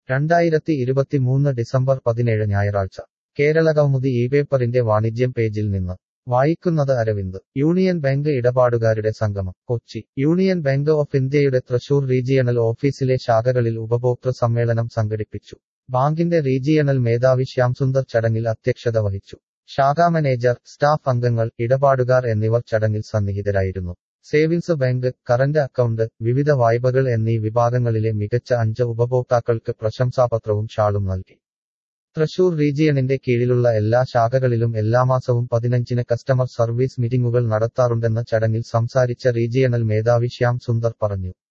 രണ്ടായിരത്തി ഇരുപത്തിമൂന്ന് ഡിസംബർ പതിനേഴ് ഞായറാഴ്ച കേരളകൗമുദി ഈ പേപ്പറിന്റെ വാണിജ്യം പേജിൽ നിന്ന് വായിക്കുന്നത് അരവിന്ദ് യൂണിയൻ ബാങ്ക് ഇടപാടുകാരുടെ സംഗമം കൊച്ചി യൂണിയൻ ബാങ്ക് ഓഫ് ഇന്ത്യയുടെ തൃശൂർ റീജിയണൽ ഓഫീസിലെ ശാഖകളിൽ ഉപഭോക്തൃ സമ്മേളനം സംഘടിപ്പിച്ചു ബാങ്കിന്റെ റീജിയണൽ മേധാവി ശ്യാംസുന്ദർ ചടങ്ങിൽ അധ്യക്ഷത വഹിച്ചു ശാഖാ മാനേജർ സ്റ്റാഫ് അംഗങ്ങൾ ഇടപാടുകാർ എന്നിവർ ചടങ്ങിൽ സന്നിഹിതരായിരുന്നു സേവിങ്സ് ബാങ്ക് കറന്റ് അക്കൗണ്ട് വിവിധ വായ്പകൾ എന്നീ വിഭാഗങ്ങളിലെ മികച്ച അഞ്ച് ഉപഭോക്താക്കൾക്ക് പ്രശംസാപത്രവും ഷാളും നൽകി തൃശൂർ റീജിയണിന്റെ കീഴിലുള്ള എല്ലാ ശാഖകളിലും എല്ലാ മാസവും പതിനഞ്ചിന് കസ്റ്റമർ സർവീസ് മീറ്റിംഗുകൾ നടത്താറുണ്ടെന്ന ചടങ്ങിൽ സംസാരിച്ച റീജിയണൽ മേധാവി ശ്യാം സുന്ദർ പറഞ്ഞു